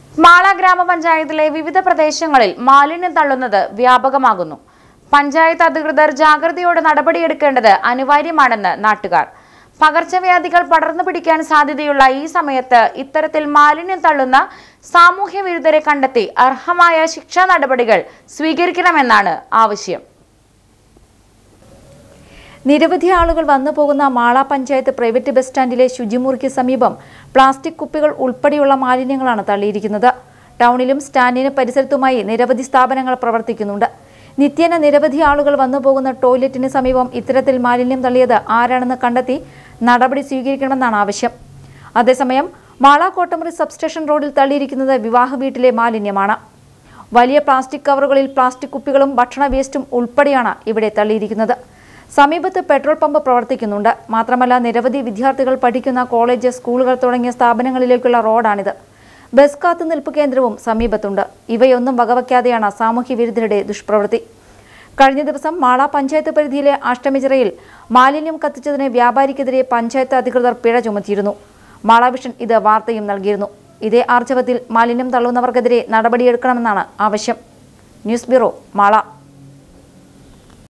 മാള ഗ്രാമപഞ്ചായത്തിലെ വിവിധ പ്രദേശങ്ങളിൽ മാലിന്യം തള്ളുന്നത് വ്യാപകമാകുന്നു പഞ്ചായത്ത് അധികൃതർ ജാഗ്രതയോടെ നടപടിയെടുക്കേണ്ടത് അനിവാര്യമാണെന്ന് നാട്ടുകാർ പകർച്ചവ്യാധികൾ പടർന്നു പിടിക്കാൻ സാധ്യതയുള്ള ഈ സമയത്ത് ഇത്തരത്തിൽ മാലിന്യം തള്ളുന്ന സാമൂഹ്യ വിരുദ്ധരെ കണ്ടെത്തി അർഹമായ ശിക്ഷാ നടപടികൾ സ്വീകരിക്കണമെന്നാണ് ആവശ്യം നിരവധി ആളുകൾ വന്നു പോകുന്ന മാള പഞ്ചായത്ത് പ്രൈവറ്റ് ബസ് സ്റ്റാൻഡിലെ ശുചിമുറിക്ക് സമീപം പ്ലാസ്റ്റിക് കുപ്പികൾ ഉൾപ്പെടെയുള്ള മാലിന്യങ്ങളാണ് തള്ളിയിരിക്കുന്നത് ടൗണിലും സ്റ്റാൻഡിന് പരിസരത്തുമായി നിരവധി സ്ഥാപനങ്ങൾ പ്രവർത്തിക്കുന്നുണ്ട് നിത്യേന നിരവധി ആളുകൾ വന്നു പോകുന്ന ടോയ്ലറ്റിന് സമീപം ഇത്തരത്തിൽ മാലിന്യം തള്ളിയത് ആരാണെന്ന് കണ്ടെത്തി നടപടി സ്വീകരിക്കണമെന്നാണ് ആവശ്യം അതേസമയം മാള കോട്ടമുറി സബ്സ്റ്റേഷൻ റോഡിൽ തള്ളിയിരിക്കുന്നത് വിവാഹ വീട്ടിലെ മാലിന്യമാണ് വലിയ പ്ലാസ്റ്റിക് കവറുകളിൽ പ്ലാസ്റ്റിക് കുപ്പികളും ഭക്ഷണ വേസ്റ്റും ഉൾപ്പെടെയാണ് ഇവിടെ തള്ളിയിരിക്കുന്നത് സമീപത്ത് പെട്രോൾ പമ്പ് പ്രവർത്തിക്കുന്നുണ്ട് മാത്രമല്ല നിരവധി വിദ്യാർത്ഥികൾ പഠിക്കുന്ന കോളേജ് സ്കൂളുകൾ തുടങ്ങിയ സ്ഥാപനങ്ങളിലേക്കുള്ള റോഡാണിത് ബസ് കാത്തുനിൽപ്പ് കേന്ദ്രവും സമീപത്തുണ്ട് ഇവയൊന്നും വകവയ്ക്കാതെയാണ് സാമൂഹ്യ വിരുദ്ധരുടെ ദുഷ്പ്രവൃത്തി കഴിഞ്ഞ ദിവസം മാള പഞ്ചായത്ത് പരിധിയിലെ അഷ്ടമിച്ചിറയിൽ മാലിന്യം കത്തിച്ചതിന് വ്യാപാരിക്കെതിരെ പഞ്ചായത്ത് അധികൃതർ പിഴ ചുമത്തിയിരുന്നു മാള വിഷൻ ഇത് വാർത്തയും നൽകിയിരുന്നു ഇതേ ആർജവത്തിൽ മാലിന്യം തള്ളുന്നവർക്കെതിരെ നടപടിയെടുക്കണമെന്നാണ് ആവശ്യം ന്യൂസ് ബ്യൂറോ മാള